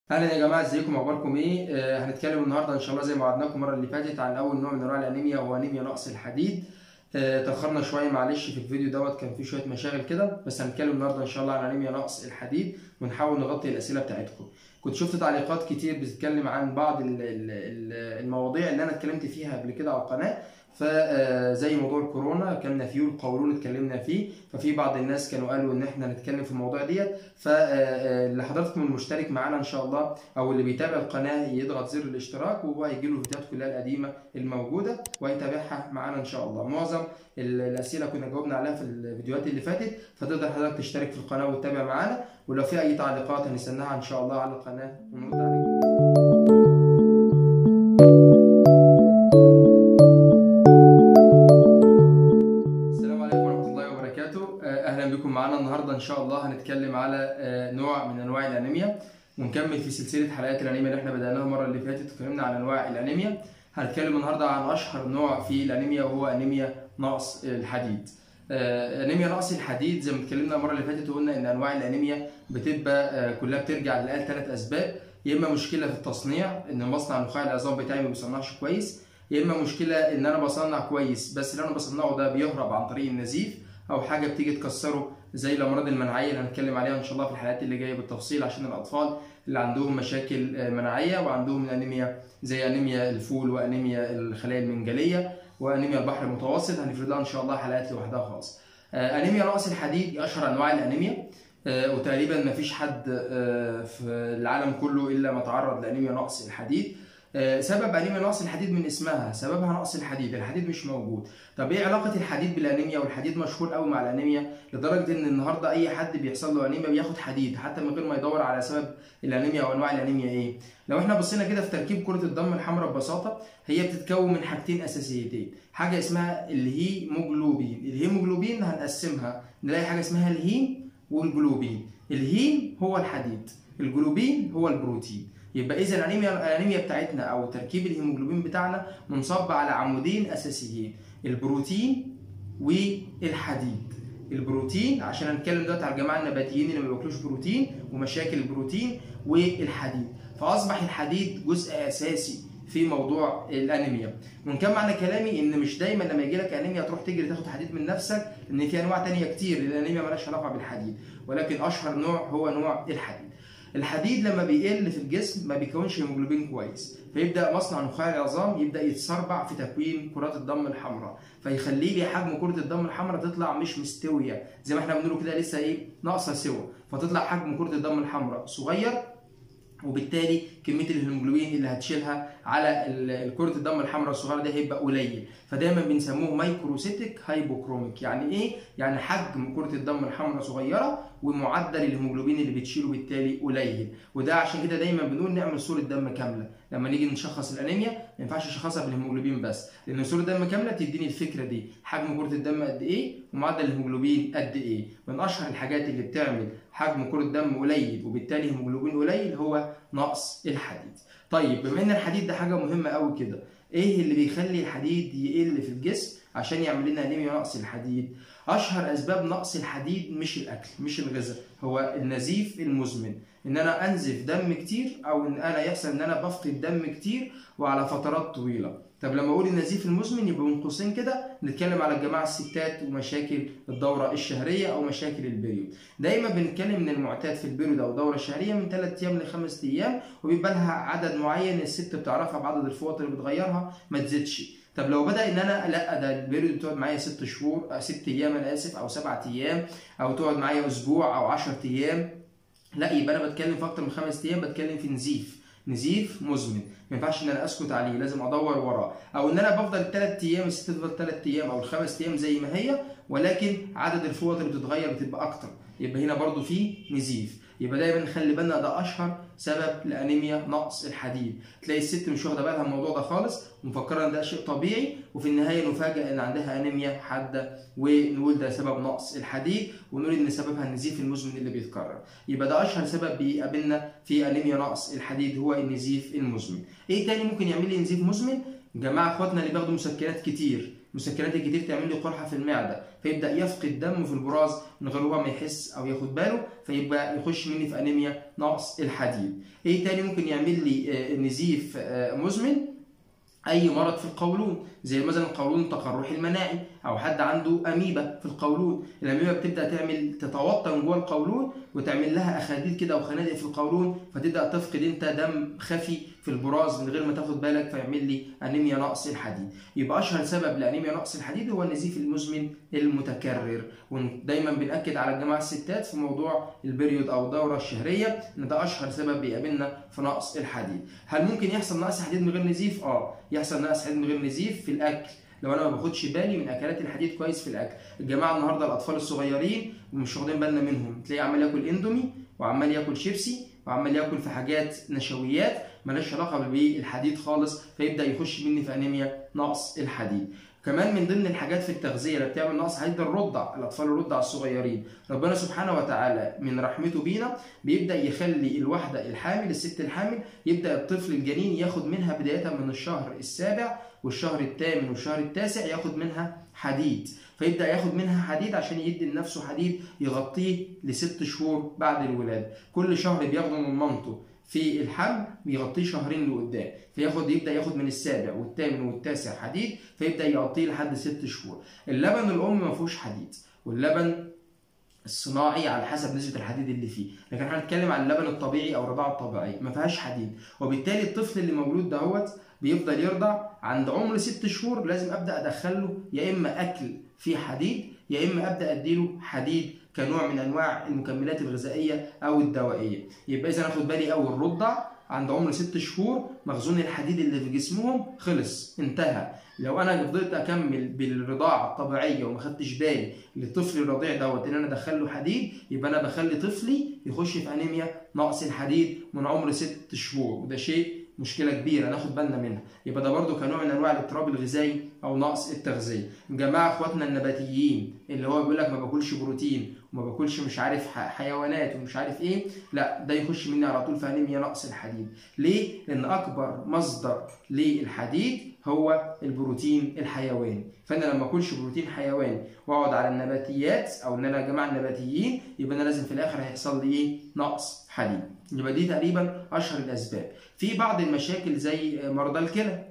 اهلا يا جماعه ازيكم اخباركم ايه آه هنتكلم النهارده ان شاء الله زي ما وعدناكم المره اللي فاتت عن اول نوع من انواع الانيميا وهو انيميا نقص الحديد آه تاخرنا شويه معلش في الفيديو دوت كان فيه شويه مشاغل كده بس هنتكلم النهارده ان شاء الله عن انيميا نقص الحديد ونحاول نغطي الاسئله بتاعتكم كنت شفت تعليقات كتير بتتكلم عن بعض ال- ال- ال- المواضيع اللي انا اتكلمت فيها قبل كده على القناه فزي موضوع الكورونا كان نفيه القولون اتكلمنا فيه ففي بعض الناس كانوا قالوا ان احنا نتكلم في الموضوع ديت فاللي حضراتكم المشترك معانا ان شاء الله او اللي بيتابع القناه يضغط زر الاشتراك وهو هيجي له الفيديوهات كلها القديمه الموجوده ويتابعها معانا ان شاء الله معظم ال- الاسئله كنا جاوبنا عليها في الفيديوهات اللي فاتت فتقدر حضرتك تشترك في القناه وتتابع معانا ولو في اي تعليقات هنستناها ان شاء الله على القناه ونرد عليكم السلام عليكم ورحمة الله وبركاته آه، أهلا بكم معانا النهاردة إن شاء الله هنتكلم على آه، نوع من أنواع الأنيميا ونكمل في سلسلة حلقات الأنيميا اللي احنا بدأناها المرة اللي فاتت واتكلمنا عن أنواع الأنيميا هنتكلم النهاردة عن أشهر نوع في الأنيميا وهو أنيميا نقص الحديد آه، أنيميا نقص الحديد زي ما اتكلمنا المرة اللي فاتت وقلنا إن أنواع الأنيميا بتبقى آه، كلها بترجع للآل ثلاث أسباب يا إما مشكلة في التصنيع إن مصنع نخاع العظام بتاعي ما بيصنعش كويس يا اما مشكله ان انا بصنع كويس بس اللي انا بصنعه ده بيهرب عن طريق النزيف او حاجه بتيجي تكسره زي الامراض المناعيه اللي هنتكلم عليها ان شاء الله في الحلقات اللي جايه بالتفصيل عشان الاطفال اللي عندهم مشاكل آه، مناعيه وعندهم انيميا زي انيميا الفول وانيميا الخلايا المنجليه وانيميا البحر المتوسط هنفرد لها ان شاء الله حلقات لوحدها خالص آه، انيميا نقص الحديد اشهر انواع الانيميا آه، وتقريبا ما فيش حد آه، في العالم كله الا ما تعرض لانيميا نقص الحديد آه، سبب انيميا نقص الحديد من اسمها سببها نقص الحديد الحديد مش موجود طب ايه علاقه الحديد بالانيميا والحديد مشهور قوي مع الانيميا لدرجه ان النهارده اي حد بيحصل له انيميا بياخد حديد حتى من غير ما يدور على سبب الانيميا او انواع الانيميا ايه لو احنا بصينا كده في تركيب كره الدم الحمراء ببساطه هي بتتكون من حاجتين اساسيتين حاجه اسمها الهيموجلوبين الهيموجلوبين هنقسمها نلاقي حاجه اسمها الهيم والجلوبين الهيم هو الحديد الجلوبين هو البروتين يبقى اذا الانيميا الانيميا بتاعتنا او تركيب الهيموجلوبين بتاعنا منصب على عمودين اساسيين البروتين والحديد البروتين عشان هنتكلم دلوقتي على الجماعه النباتيين اللي ما بياكلوش بروتين ومشاكل البروتين والحديد فاصبح الحديد جزء اساسي في موضوع الانيميا وان كان معنى كلامي ان مش دايما لما يجي لك انيميا تروح تجري تاخد حديد من نفسك ان في انواع تانية كتير للانيميا مالهاش علاقه بالحديد ولكن اشهر نوع هو نوع الحديد الحديد لما بيقل في الجسم ما بيكونش هيموجلوبين كويس فيبدا مصنع نخاع العظام يبدا يتسربع في تكوين كرات الدم الحمراء فيخلي لي حجم كره الدم الحمراء تطلع مش مستويه زي ما احنا بنقول كده لسه ايه ناقصه سوا فتطلع حجم كره الدم الحمراء صغير وبالتالي كميه الهيموجلوبين اللي هتشيلها على ال- كره الدم الحمراء الصغيره ده هيبقى قليل فدايما بنسموه مايكروسيتك هايبوكروميك يعني ايه يعني حجم كره الدم الحمراء صغيره ومعدل الهيموجلوبين اللي بتشيله بالتالي قليل وده عشان كده دايما بنقول نعمل صوره دم كامله لما نيجي نشخص الانيميا ما ينفعش نشخصها بالهيموجلوبين بس لان صوره دم كامله تديني الفكره دي حجم كره الدم قد ايه ومعدل الهيموجلوبين قد ايه من اشهر الحاجات اللي بتعمل حجم كره دم قليل وبالتالي هيموجلوبين قليل هو نقص الحديد طيب بما ان الحديد ده حاجه مهمه قوي كده ايه اللي بيخلي الحديد يقل في الجسم عشان يعمل لنا انيميا نقص الحديد اشهر اسباب نقص الحديد مش الاكل مش الغذاء هو النزيف المزمن ان انا انزف دم كتير او ان انا يحصل ان انا بفقد دم كتير وعلى فترات طويله طب لما اقول النزيف المزمن يبقى بين قوسين كده نتكلم على الجماعه الستات ومشاكل الدوره الشهريه او مشاكل البريود دايما بنتكلم من المعتاد في البريود او الدوره الشهريه من 3 ايام ل 5 ايام وبيبقى لها عدد معين الست بتعرفها بعدد الفوط اللي بتغيرها ما تزيدش طب لو بدا ان انا لا ده البيريود بتقعد معايا ست شهور آه، ست ايام انا اسف او سبعة ايام او تقعد معايا اسبوع او 10 ايام لا يبقى انا بتكلم في اكتر من خمس ايام بتكلم في نزيف نزيف مزمن ما ينفعش ان انا اسكت عليه لازم ادور وراه او ان انا بفضل الثلاث ايام الست تفضل ثلاث ايام او الخمس ايام زي ما هي ولكن عدد الفوط اللي بتتغير بتبقى اكتر يبقى هنا برضو في نزيف يبقى دايما نخلي بالنا ده اشهر سبب لانيميا نقص الحديد تلاقي الست مش واخده بالها من الموضوع ده خالص ومفكره ان ده شيء طبيعي وفي النهايه نفاجئ ان عندها انيميا حاده ونقول ده سبب نقص الحديد ونقول ان سببها النزيف المزمن اللي بيتكرر يبقى ده اشهر سبب بيقابلنا في انيميا نقص الحديد هو النزيف المزمن ايه تاني ممكن يعمل لي نزيف مزمن جماعه اخواتنا اللي بياخدوا مسكنات كتير المسكنات الكتير تعمل لي قرحه في المعده فيبدا يفقد دم في البراز من غير هو ما يحس او ياخد باله فيبقى يخش مني في انيميا نقص الحديد ايه تاني ممكن يعمل لي آه، نزيف آه، مزمن اي مرض في القولون زي مثلا القولون التقرحي المناعي او حد عنده اميبا في القولون الاميبا بتبدا تعمل تتوطن جوه القولون وتعمل لها اخاديد كده وخنادق في القولون فتبدا تفقد انت دم خفي في البراز من غير ما تاخد بالك فيعمل لي انيميا نقص الحديد يبقى اشهر سبب لانيميا نقص الحديد هو النزيف المزمن المتكرر ودايما بناكد على الجماعه الستات في موضوع البريود او الدوره الشهريه ان ده اشهر سبب بيقابلنا في نقص الحديد هل ممكن يحصل نقص حديد من غير نزيف اه يحصل نقص حديد من غير نزيف في الاكل لو انا ما باخدش بالي من اكلات الحديد كويس في الاكل الجماعه النهارده الاطفال الصغيرين ومش واخدين بالنا منهم تلاقيه عمال ياكل اندومي وعمال ياكل شيبسي وعمال ياكل في حاجات نشويات مالهاش علاقه بالحديد خالص فيبدا يخش مني في انيميا نقص الحديد كمان من ضمن الحاجات في التغذيه اللي بتعمل نقص حديد الرضع الاطفال الرضع الصغيرين ربنا سبحانه وتعالى من رحمته بينا بيبدا يخلي الواحده الحامل الست الحامل يبدا الطفل الجنين ياخد منها بدايه من الشهر السابع والشهر الثامن والشهر التاسع ياخد منها حديد فيبدا ياخد منها حديد عشان يدي لنفسه حديد يغطيه لست شهور بعد الولاده كل شهر بياخده من مامته في الحمل بيغطيه شهرين لقدام فياخد يبدا ياخد من السابع والثامن والتاسع حديد فيبدا يغطيه لحد ست شهور اللبن الام ما فيهوش حديد واللبن الصناعي على حسب نسبه الحديد اللي فيه لكن احنا هنتكلم عن اللبن الطبيعي او الرضاعه الطبيعيه ما فيهاش حديد وبالتالي الطفل اللي مولود دهوت بيفضل يرضع عند عمر ست شهور لازم ابدا ادخله يا اما اكل فيه حديد يا اما ابدا اديله حديد كنوع من انواع المكملات الغذائيه او الدوائيه يبقى اذا اخد بالي اول الرضع عند عمر ست شهور مخزون الحديد اللي في جسمهم خلص انتهى لو انا فضلت اكمل بالرضاعه الطبيعيه وما خدتش بالي للطفل الرضيع دوت ان انا ادخل له حديد يبقى انا بخلي طفلي يخش في انيميا نقص الحديد من عمر ست شهور وده شيء مشكله كبيره ناخد بالنا منها يبقى ده برده كنوع من انواع الاضطراب الغذائي او نقص التغذيه جماعه اخواتنا النباتيين اللي هو بيقول لك ما باكلش بروتين وما باكلش مش عارف حيوانات ومش عارف ايه لا ده يخش مني على طول في انيميا نقص الحديد ليه لان اكبر مصدر للحديد هو البروتين الحيواني فانا لما اكلش بروتين حيواني واقعد على النباتيات او ان انا جماعه النباتيين يبقى انا لازم في الاخر هيحصل لي ايه نقص حديد يبقى دي تقريبا اشهر الاسباب في بعض المشاكل زي مرضى الكلى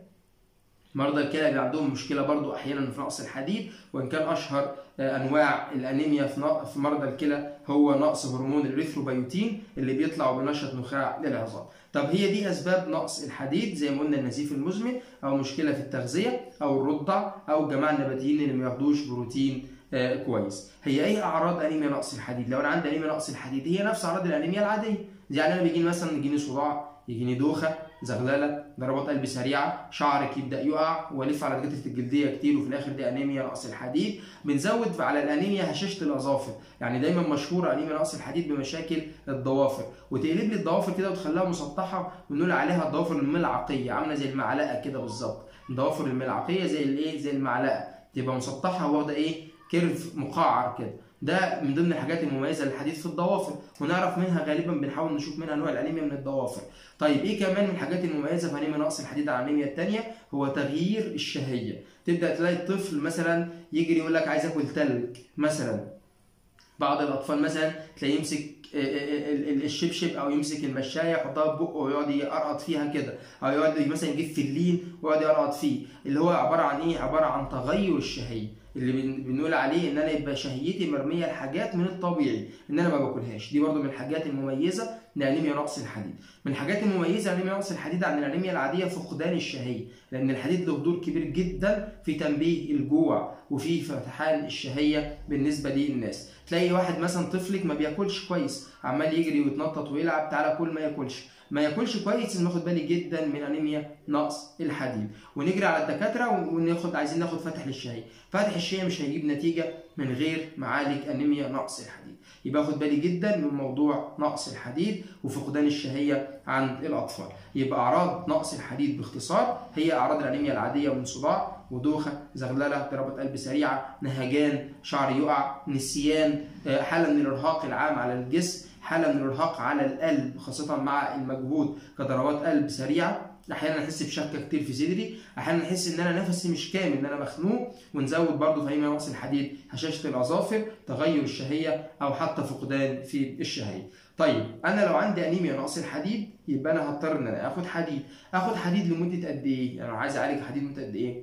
مرضى الكلى اللي عندهم مشكله برضو احيانا في نقص الحديد وان كان اشهر انواع الانيميا في مرضى الكلى هو نقص هرمون الريثروبيوتين اللي بيطلع وبينشط نخاع للعظام طب هي دي اسباب نقص الحديد زي ما قلنا النزيف المزمن او مشكله في التغذيه او الرضع او الجماعه النباتيين اللي ما ياخدوش بروتين آه كويس هي ايه اعراض انيميا نقص الحديد لو انا عندي انيميا نقص الحديد هي نفس اعراض الانيميا العاديه يعني انا بيجيني مثلا يجيني صداع يجيني دوخه زغلله ضربات قلب سريعه شعرك يبدا يقع والف على الجدرة الجلديه كتير وفي الاخر دي انيميا نقص الحديد بنزود على الانيميا هشاشه الاظافر يعني دايما مشهوره انيميا نقص الحديد بمشاكل الضوافر وتقلب لي الضوافر كده وتخليها مسطحه ونقول عليها الضوافر الملعقيه عامله زي المعلقه كده بالظبط الضوافر الملعقيه زي الايه زي المعلقه تبقى مسطحه واخده ايه كيرف مقعر كده ده من ضمن الحاجات المميزه للحديد في الضوافر ونعرف منها غالبا بنحاول نشوف منها انواع الانيميا من الضوافر طيب ايه كمان من الحاجات المميزه في انيميا نقص الحديد عن الانيميا الثانيه هو تغيير الشهيه تبدا تلاقي الطفل مثلا يجري يقول لك عايز اكل تلج مثلا بعض الاطفال مثلا تلاقيه يمسك الشبشب او يمسك المشايه يحطها في بقه ويقعد يقرقط فيها كده او يقعد مثلا يجيب فلين ويقعد يقرقط فيه اللي هو عباره عن ايه عباره عن تغير الشهيه اللي بنقول عليه ان انا يبقى شهيتي مرميه لحاجات من الطبيعي ان انا ما باكلهاش دي برده من الحاجات المميزه لانيميا نقص الحديد من الحاجات المميزه لانيميا نقص الحديد عن الانيميا العاديه فقدان الشهيه لان الحديد له دور كبير جدا في تنبيه الجوع وفي فتحان الشهيه بالنسبه للناس تلاقي واحد مثلا طفلك ما بياكلش كويس عمال يجري ويتنطط ويلعب تعالى كل ما ياكلش ما ياكلش كويس ناخد بالي جدا من انيميا نقص الحديد ونجري على الدكاتره وناخد عايزين ناخد فتح للشهيه فتح الشهيه مش هيجيب نتيجه من غير معالج انيميا نقص الحديد يبقى خد بالي جدا من موضوع نقص الحديد وفقدان الشهيه عند الاطفال يبقى اعراض نقص الحديد باختصار هي اعراض الانيميا العاديه من صداع ودوخه زغلله ضربات قلب سريعه نهجان شعر يقع نسيان حاله من الارهاق العام على الجسم حاله من الارهاق على القلب خاصه مع المجهود كضربات قلب سريعه احيانا احس بشكه كتير في صدري احيانا احس ان انا نفسي مش كامل ان انا مخنوق ونزود برضو في نقص الحديد هشاشه الاظافر تغير الشهيه او حتى فقدان في الشهيه طيب انا لو عندي انيميا نقص الحديد يبقى انا هضطر ان انا اخد حديد اخد حديد لمده قد ايه يعني لو عايز اعالج حديد مده قد ايه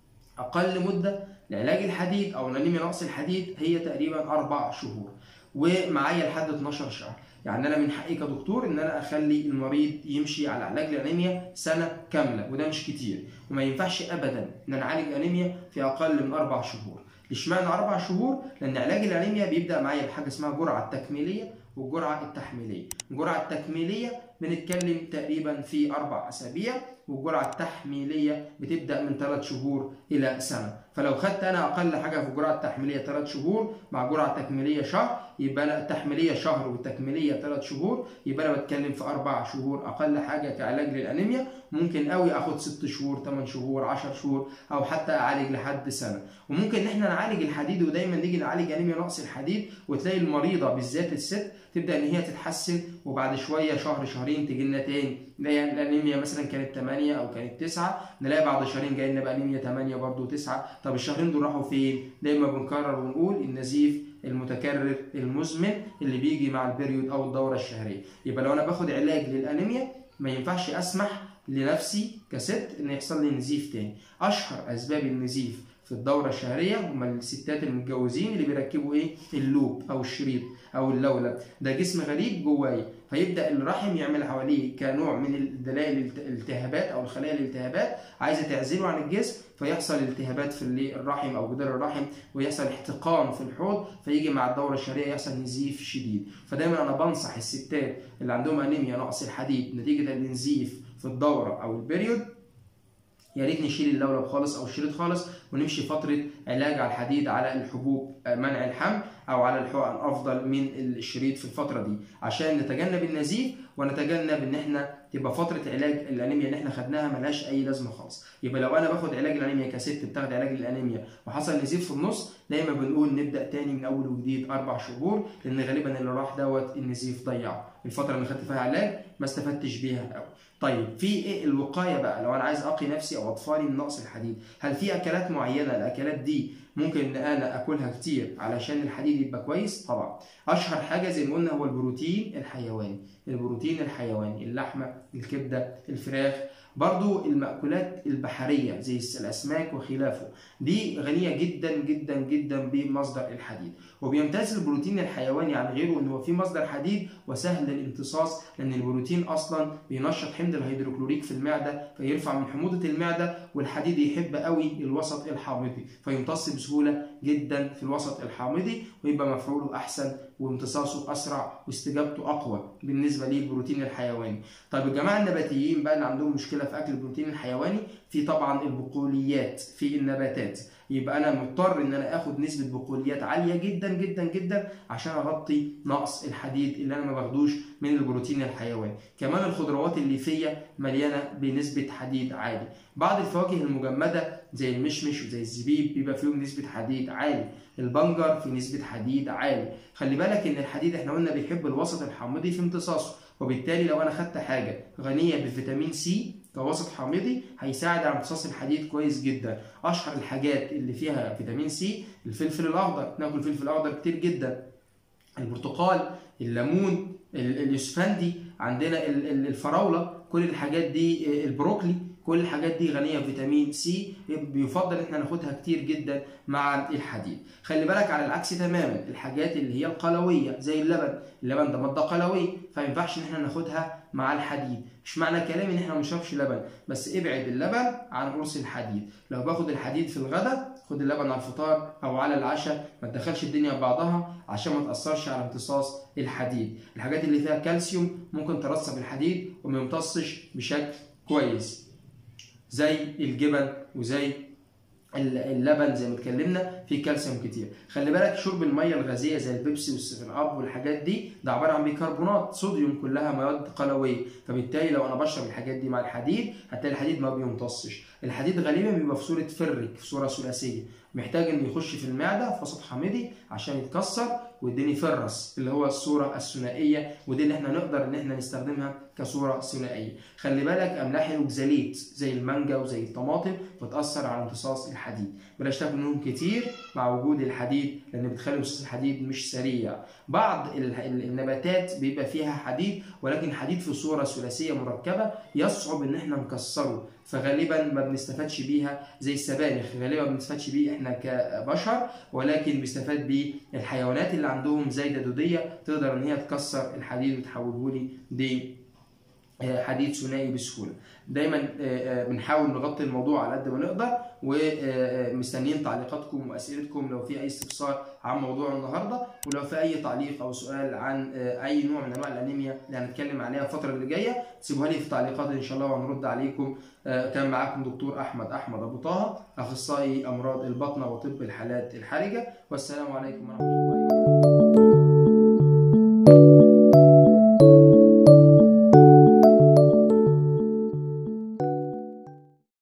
اقل مده لعلاج الحديد او الانيميا نقص الحديد هي تقريبا اربع شهور ومعايا لحد 12 شهر يعني انا من حقي كدكتور ان انا اخلي المريض يمشي على علاج الانيميا سنه كامله وده مش كتير وما ينفعش ابدا ان انا اعالج انيميا في اقل من اربع شهور اشمعنى اربع شهور لان علاج الانيميا بيبدا معايا بحاجه اسمها جرعه تكميليه والجرعه التحميليه الجرعه التكميليه بنتكلم تقريبا في اربع اسابيع والجرعه التحميليه بتبدا من ثلاث شهور الى سنه فلو خدت انا اقل حاجه في الجرعه التحميليه ثلاث شهور مع جرعه تكميليه شهر يبقى انا التحميليه شهر والتكميليه ثلاث شهور يبقى انا بتكلم في اربع شهور اقل حاجه كعلاج للانيميا ممكن قوي اخد ست شهور 8 شهور 10 شهور او حتى اعالج لحد سنه وممكن ان احنا نعالج الحديد ودايما نيجي نعالج انيميا نقص الحديد وتلاقي المريضه بالذات الست تبدا ان هي تتحسن وبعد شويه شهر شهرين تجي لنا تاني نلاقي الانيميا مثلا كانت 8 او كانت 9 نلاقي بعد شهرين جاي لنا بانيميا 8 برضه 9 طب الشهرين دول راحوا فين؟ دايما بنكرر ونقول النزيف المتكرر المزمن اللي بيجي مع البريود او الدوره الشهريه يبقى لو انا باخد علاج للانيميا ما ينفعش اسمح لنفسي كست ان يحصل لي نزيف تاني اشهر اسباب النزيف في الدورة الشهرية هم الستات المتجوزين اللي بيركبوا ايه؟ اللوب او الشريط او اللولب، ده جسم غريب جواي، فيبدا الرحم يعمل حواليه كنوع من دلائل الالتهابات او الخلايا الالتهابات عايزه تعزله عن الجسم فيحصل التهابات في الرحم او جدار الرحم ويحصل احتقان في الحوض فيجي مع الدوره الشهريه يحصل نزيف شديد، فدايما انا بنصح الستات اللي عندهم انيميا نقص الحديد نتيجه النزيف في الدوره او البريود يا ريت نشيل اللولب خالص او الشريط خالص ونمشي فتره علاج على الحديد على الحبوب منع الحمل او على الحقن افضل من الشريط في الفتره دي عشان نتجنب النزيف ونتجنب ان احنا تبقى فتره علاج الانيميا اللي احنا خدناها ملهاش اي لازمه خالص يبقى لو انا باخد علاج الانيميا كست بتاخد علاج الانيميا وحصل نزيف في النص دايما بنقول نبدا تاني من اول وجديد اربع شهور لان غالبا اللي راح دوت النزيف ضيعه الفتره اللي خدت فيها علاج ما استفدتش بيها قوي طيب في ايه الوقايه بقى لو انا عايز اقي نفسي او اطفالي من نقص الحديد هل في اكلات معينه الاكلات دي ممكن ان انا اكلها كتير علشان الحديد يبقى كويس طبعا اشهر حاجه زي ما قلنا هو البروتين الحيواني البروتين الحيواني اللحمه الكبده الفراخ برضو المأكولات البحرية زي الأسماك وخلافه دي غنية جدا جدا جدا بمصدر الحديد وبيمتاز البروتين الحيواني عن غيره انه في مصدر حديد وسهل الامتصاص لان البروتين اصلا بينشط حمض الهيدروكلوريك في المعده فيرفع من حموضه المعده والحديد يحب قوي الوسط الحامضي فيمتص بسهوله جدا في الوسط الحامضي ويبقى مفعوله احسن وامتصاصه اسرع واستجابته اقوى بالنسبه للبروتين الحيواني. طيب الجماعه النباتيين بقى اللي عندهم مشكله في اكل البروتين الحيواني في طبعا البقوليات في النباتات يبقى انا مضطر ان انا اخد نسبه بقوليات عاليه جدا جدا جدا عشان اغطي نقص الحديد اللي انا ما باخدوش من البروتين الحيواني كمان الخضروات الليفيه مليانه بنسبه حديد عالي بعض الفواكه المجمده زي المشمش وزي الزبيب بيبقى فيهم نسبه حديد عالي البنجر في نسبه حديد عالي خلي بالك ان الحديد احنا قلنا بيحب الوسط الحامضي في امتصاصه وبالتالي لو انا خدت حاجه غنيه بفيتامين سي كوسط حامضي هيساعد على امتصاص الحديد كويس جدا اشهر الحاجات اللي فيها فيتامين سي الفلفل الاخضر ناكل فلفل اخضر كتير جدا البرتقال الليمون اليوسفندي عندنا الفراوله كل الحاجات دي البروكلي كل الحاجات دي غنيه بفيتامين سي بيفضل ان احنا ناخدها كتير جدا مع الحديد خلي بالك على العكس تماما الحاجات اللي هي القلويه زي اللبن اللبن ده ماده قلويه فما ينفعش ان احنا ناخدها مع الحديد مش معنى كلامي ان احنا ما نشربش لبن بس ابعد اللبن عن قرص الحديد لو باخد الحديد في الغداء خد اللبن على الفطار او على العشاء ما تدخلش الدنيا ببعضها عشان ما تاثرش على امتصاص الحديد الحاجات اللي فيها كالسيوم ممكن ترسب الحديد وما يمتصش بشكل كويس زي الجبن وزي اللبن زي ما اتكلمنا فيه كالسيوم كتير خلي بالك شرب الميه الغازيه زي البيبسي والسيفن اب والحاجات دي ده عباره عن بيكربونات صوديوم كلها مواد قلويه فبالتالي لو انا بشرب الحاجات دي مع الحديد هتلاقي الحديد ما بيمتصش الحديد غالبا بيبقى في صوره فرك في صوره ثلاثيه محتاج انه يخش في المعده في وسط حامضي عشان يتكسر ويديني فرس اللي هو الصوره الثنائيه ودي اللي احنا نقدر ان احنا نستخدمها كصوره ثنائيه خلي بالك املاح الاوكزاليت زي المانجا وزي الطماطم بتاثر على امتصاص الحديد بلاش تاكل منهم كتير مع وجود الحديد لان بتخلي امتصاص الحديد مش سريع بعض النباتات بيبقى فيها حديد ولكن حديد في صوره ثلاثيه مركبه يصعب ان احنا نكسره فغالبا ما بنستفادش بيها زي السبانخ غالبا ما بنستفادش بيه احنا كبشر ولكن بيستفاد بيه الحيوانات اللي عندهم زايده دوديه تقدر ان هي تكسر الحديد وتحوله لي دي حديد ثنائي بسهوله دايما بنحاول نغطي الموضوع على قد ما نقدر ومستنيين تعليقاتكم واسئلتكم لو في اي استفسار عن موضوع النهارده ولو في اي تعليق او سؤال عن اي نوع من انواع الانيميا اللي هنتكلم عليها الفتره اللي جايه سيبوها لي في التعليقات ان شاء الله وهنرد عليكم كان معاكم دكتور احمد احمد ابو طه اخصائي امراض البطنه وطب الحالات الحرجه والسلام عليكم ورحمه الله